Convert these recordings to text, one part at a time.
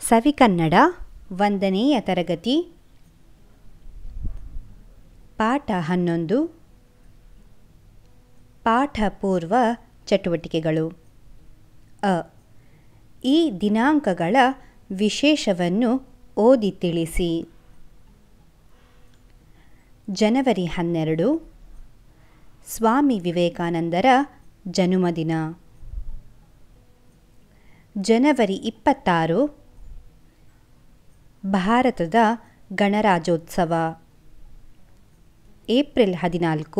ಸವಿಕನ್ನಡ ಒಂದನೆಯ ತರಗತಿ ಪಾಠ ಹನ್ನೊಂದು ಪಾಠಪೂರ್ವ ಚಟುವಟಿಕೆಗಳು ಅ ಈ ದಿನಾಂಕಗಳ ವಿಶೇಷವನ್ನು ಓದಿ ತಿಳಿಸಿ ಜನವರಿ ಹನ್ನೆರಡು ಸ್ವಾಮಿ ವಿವೇಕಾನಂದರ ಜನ್ಮದಿನ ಜನವರಿ ಇಪ್ಪತ್ತಾರು ಭಾರತದ ಗಣರಾಜ್ಯೋತ್ಸವ ಏಪ್ರಿಲ್ ಹದಿನಾಲ್ಕು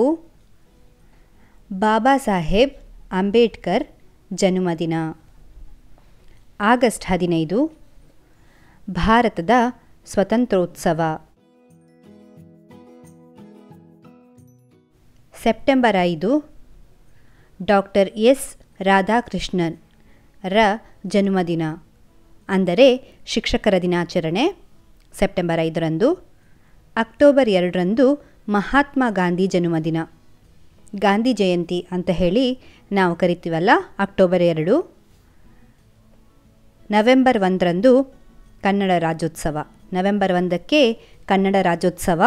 ಬಾಬಾ ಸಾಹೇಬ್ ಅಂಬೇಡ್ಕರ್ ಜನ್ಮದಿನ ಆಗಸ್ಟ್ ಹದಿನೈದು ಭಾರತದ ಸ್ವತಂತ್ರೋತ್ಸವ ಸೆಪ್ಟೆಂಬರ್ ಐದು ಡಾಕ್ಟರ್ ಎಸ್ ರಾಧಾಕೃಷ್ಣನ್ ರ ಜನ್ಮದಿನ ಅಂದರೆ ಶಿಕ್ಷಕರ ದಿನಾಚರಣೆ ಸೆಪ್ಟೆಂಬರ್ ಐದರಂದು ಅಕ್ಟೋಬರ್ ಎರಡರಂದು ಮಹಾತ್ಮ ಗಾಂಧಿ ಜನ್ಮದಿನ ಗಾಂಧಿ ಜಯಂತಿ ಅಂತ ಹೇಳಿ ನಾವು ಕರಿತೀವಲ್ಲ ಅಕ್ಟೋಬರ್ ಎರಡು ನವೆಂಬರ್ ಒಂದರಂದು ಕನ್ನಡ ರಾಜ್ಯೋತ್ಸವ ನವೆಂಬರ್ ಒಂದಕ್ಕೆ ಕನ್ನಡ ರಾಜ್ಯೋತ್ಸವ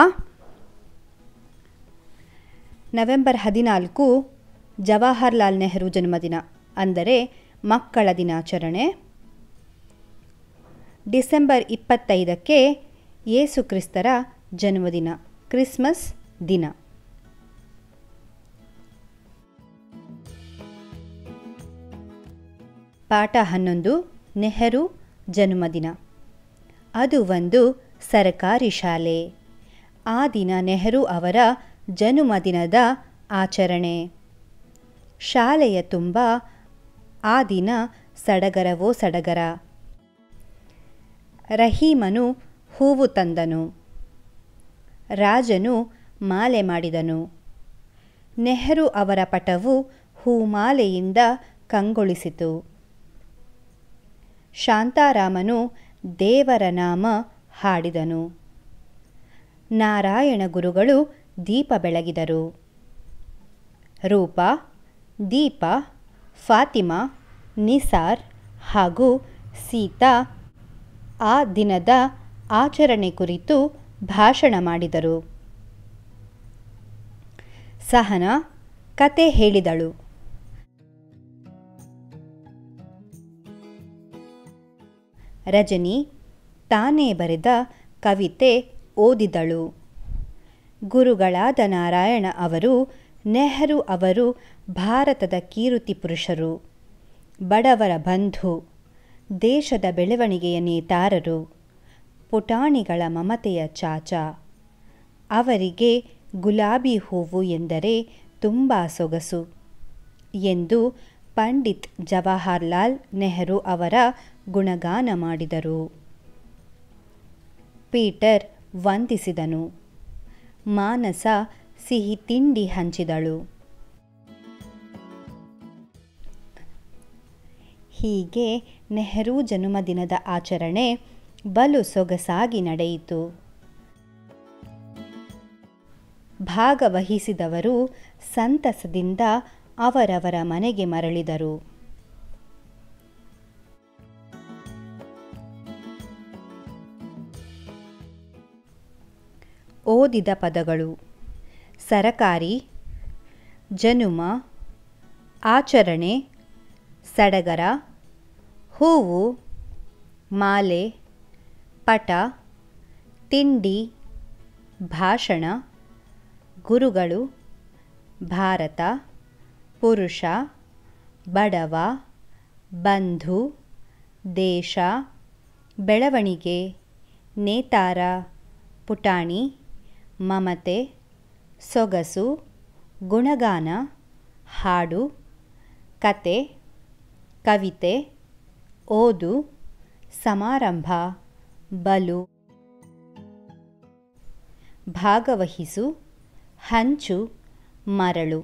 ನವೆಂಬರ್ ಹದಿನಾಲ್ಕು ಜವಾಹರ್ಲಾಲ್ ನೆಹರು ಜನ್ಮದಿನ ಅಂದರೆ ಮಕ್ಕಳ ದಿನಾಚರಣೆ ಡಿಸೆಂಬರ್ ಇಪ್ಪತ್ತೈದಕ್ಕೆ ಯೇಸು ಕ್ರಿಸ್ತರ ಜನ್ಮದಿನ ಕ್ರಿಸ್ಮಸ್ ದಿನ ಪಾಠ ಹನ್ನೊಂದು ನೆಹರು ಜನ್ಮದಿನ ಅದು ಒಂದು ಸರಕಾರಿ ಶಾಲೆ ಆ ದಿನ ನೆಹರು ಅವರ ಜನ್ಮದಿನದ ಆಚರಣೆ ಶಾಲೆಯ ತುಂಬ ಆ ದಿನ ಸಡಗರವೋ ಸಡಗರ ರಹೀಮನು ಹೂವು ತಂದನು ರಾಜನು ಮಾಲೆ ಮಾಡಿದನು ನೆಹರು ಅವರ ಪಟವು ಹೂಮಾಲೆಯಿಂದ ಕಂಗೊಳಿಸಿತು ಶಾಂತಾರಾಮನು ದೇವರ ನಾಮ ಹಾಡಿದನು ನಾರಾಯಣ ಗುರುಗಳು ದೀಪ ಬೆಳಗಿದರು ರೂಪ ದೀಪ ಫಾತಿಮಾ ನಿಸಾರ್ ಹಾಗೂ ಸೀತಾ ಆ ದಿನದ ಆಚರಣೆ ಕುರಿತು ಭಾಷಣ ಮಾಡಿದರು ಸಹನ ಕತೆ ಹೇಳಿದಳು ರಜನಿ ತಾನೇ ಬರೆದ ಕವಿತೆ ಓದಿದಳು ಗುರುಗಳಾದ ನಾರಾಯಣ ಅವರು ನೆಹರು ಅವರು ಭಾರತದ ಕೀರುತಿ ಪುರುಷರು ಬಡವರ ಬಂಧು ದೇಶದ ಬೆಳವಣಿಗೆಯ ನೇತಾರರು ಪುಟಾಣಿಗಳ ಮಮತೆಯ ಚಾಚ ಅವರಿಗೆ ಗುಲಾಬಿ ಹೂವು ಎಂದರೆ ತುಂಬ ಸೊಗಸು ಎಂದು ಪಂಡಿತ್ ಜವಾಹರ್ಲಾಲ್ ನೆಹರು ಅವರ ಗುಣಗಾನ ಮಾಡಿದರು ಪೀಟರ್ ವಂದಿಸಿದನು ಮಾನಸ ಸಿಹಿ ತಿಂಡಿ ಹಂಚಿದಳು ಹೀಗೆ ನೆಹರು ಜನ್ಮದಿನದ ಆಚರಣೆ ಬಲು ಸೊಗಸಾಗಿ ನಡೆಯಿತು ಭಾಗವಹಿಸಿದವರು ಸಂತಸದಿಂದ ಅವರವರ ಮನೆಗೆ ಮರಳಿದರು ಓದಿದ ಪದಗಳು ಸರಕಾರಿ ಜನುಮ ಆಚರಣೆ ಸಡಗರ ಹೂವು ಮಾಲೆ ಪಟ ತಿಂಡಿ ಭಾಷಣ ಗುರುಗಳು ಭಾರತ ಪುರುಷ ಬಡವ ಬಂಧು ದೇಶ ಬೆಳವಣಿಗೆ ನೇತಾರ ಪುಟಾಣಿ ಮಮತೆ ಸೊಗಸು ಗುಣಗಾನ ಹಾಡು ಕತೆ ಕವಿತೆ ಓದು ಸಮಾರಂಭ ಬಲು ಭಾಗವಹಿಸು ಹಂಚು ಮರಳು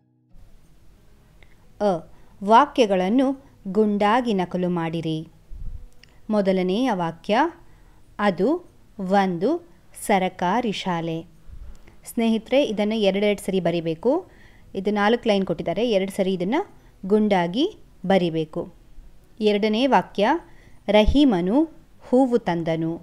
ಅ ವಾಕ್ಯಗಳನ್ನು ಗುಂಡಾಗಿ ನಕಲು ಮಾಡಿರಿ ಮೊದಲನೆಯ ವಾಕ್ಯ ಅದು ಒಂದು ಸರಕಾರಿ ಶಾಲೆ ಸ್ನೇಹಿತರೆ ಇದನ್ನು ಎರಡೆರಡು ಸರಿ ಬರಿಬೇಕು ಇದು ನಾಲ್ಕು ಲೈನ್ ಕೊಟ್ಟಿದ್ದಾರೆ ಎರಡು ಸರಿ ಇದನ್ನು ಗುಂಡಾಗಿ ಬರಿಬೇಕು ಎರಡನೇ ವಾಕ್ಯ ರಹೀಮನು ಹೂವು ತಂದನು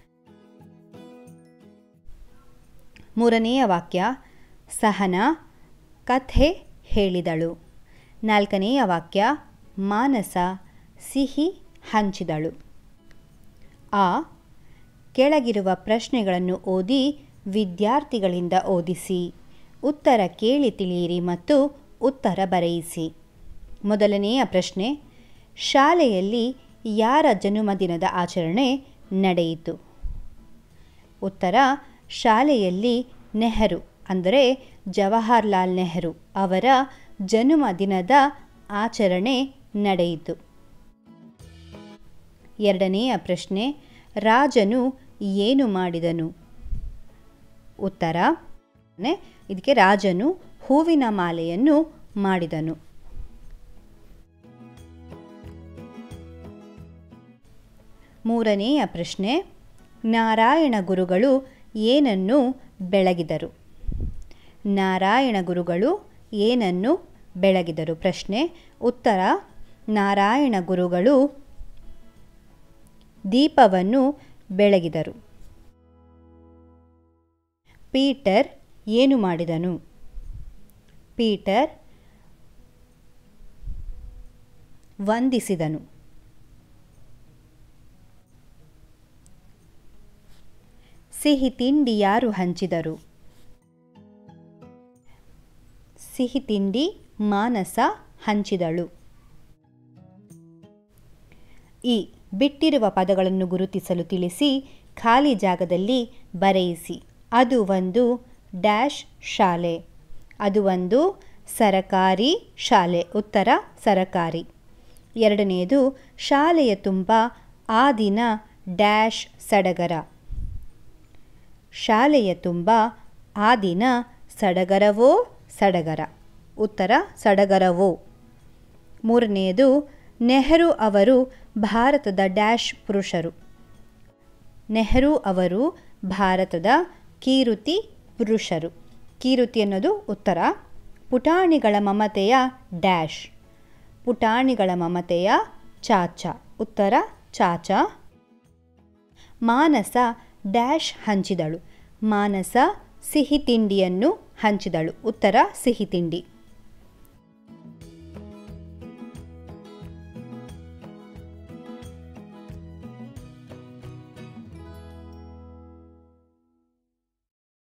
ಮೂರನೆಯ ವಾಕ್ಯ ಸಹನಾ ಕಥೆ ಹೇಳಿದಳು ನಾಲ್ಕನೆಯ ವಾಕ್ಯ ಮಾನಸ ಸಿಹಿ ಹಂಚಿದಳು ಆ ಕೆಳಗಿರುವ ಪ್ರಶ್ನೆಗಳನ್ನು ಓದಿ ವಿದ್ಯಾರ್ಥಿಗಳಿಂದ ಓದಿಸಿ ಉತ್ತರ ಕೇಳಿ ತಿಳಿಯಿರಿ ಮತ್ತು ಉತ್ತರ ಬರೆಯಿಸಿ ಮೊದಲನೆಯ ಪ್ರಶ್ನೆ ಶಾಲೆಯಲ್ಲಿ ಯಾರ ಜನ್ಮದಿನದ ಆಚರಣೆ ನಡೆಯಿತು ಉತ್ತರ ಶಾಲೆಯಲ್ಲಿ ನೆಹರು ಅಂದರೆ ಜವಾಹರ್ಲಾಲ್ ನೆಹರು ಅವರ ಜನ್ಮದಿನದ ಆಚರಣೆ ನಡೆಯಿತು ಎರಡನೆಯ ಪ್ರಶ್ನೆ ರಾಜನು ಏನು ಮಾಡಿದನು ಉತ್ತರ ಇದಕ್ಕೆ ರಾಜನು ಹೂವಿನ ಮಾಲೆಯನ್ನು ಮಾಡಿದನು ಮೂರನೆಯ ಪ್ರಶ್ನೆ ನಾರಾಯಣ ಗುರುಗಳು ಏನನ್ನು ಬೆಳಗಿದರು ನಾರಾಯಣ ಗುರುಗಳು ಏನನ್ನು ಬೆಳಗಿದರು ಪ್ರಶ್ನೆ ಉತ್ತರ ನಾರಾಯಣ ಗುರುಗಳು ದೀಪವನ್ನು ಬೆಳಗಿದರು ಪೀಟರ್ ಏನು ಮಾಡಿದನು ಪೀಟರ್ ವಂದಿಸಿದನು ಸಿಹಿ ತಿಂಡಿ ಯಾರು ಹಂಚಿದರು ಸಿಹಿ ತಿಂಡಿ ಮಾನಸ ಹಂಚಿದಳು ಈ ಬಿಟ್ಟಿರುವ ಪದಗಳನ್ನು ಗುರುತಿಸಲು ತಿಳಿಸಿ ಖಾಲಿ ಜಾಗದಲ್ಲಿ ಬರೆಯಿಸಿ ಅದು ಒಂದು ಡ್ಯಾಶ್ ಶಾಲೆ ಅದು ಒಂದು ಸರಕಾರಿ ಶಾಲೆ ಉತ್ತರ ಸರಕಾರಿ ಎರಡನೆಯದು ಶಾಲೆಯ ತುಂಬ ಆ ದಿನ ಡ್ಯಾಶ್ ಸಡಗರ ಶಾಲೆಯ ತುಂಬ ಆ ದಿನ ಸಡಗರವೋ ಸಡಗರ ಉತ್ತರ ಸಡಗರವೋ ಮೂರನೆಯದು ನೆಹರು ಅವರು ಭಾರತದ ಡ್ಯಾಶ್ ಪುರುಷರು ನೆಹರು ಅವರು ಭಾರತದ ಕೀರುತಿ ಪುರುಷರು ಕೀರುತಿ ಅನ್ನೋದು ಉತ್ತರ ಪುಟಾಣಿಗಳ ಮಮತೆಯ ಡ್ಯಾಶ್ ಪುಟಾಣಿಗಳ ಮಮತೆಯ ಚಾಚಾ ಉತ್ತರ ಚಾಚಾ ಮಾನಸ ಡ್ಯಾಶ್ ಹಂಚಿದಳು ಮಾನಸ ಸಿಹಿ ತಿಂಡಿಯನ್ನು ಹಂಚಿದಳು ಉತ್ತರ ಸಿಹಿ ತಿಂಡಿ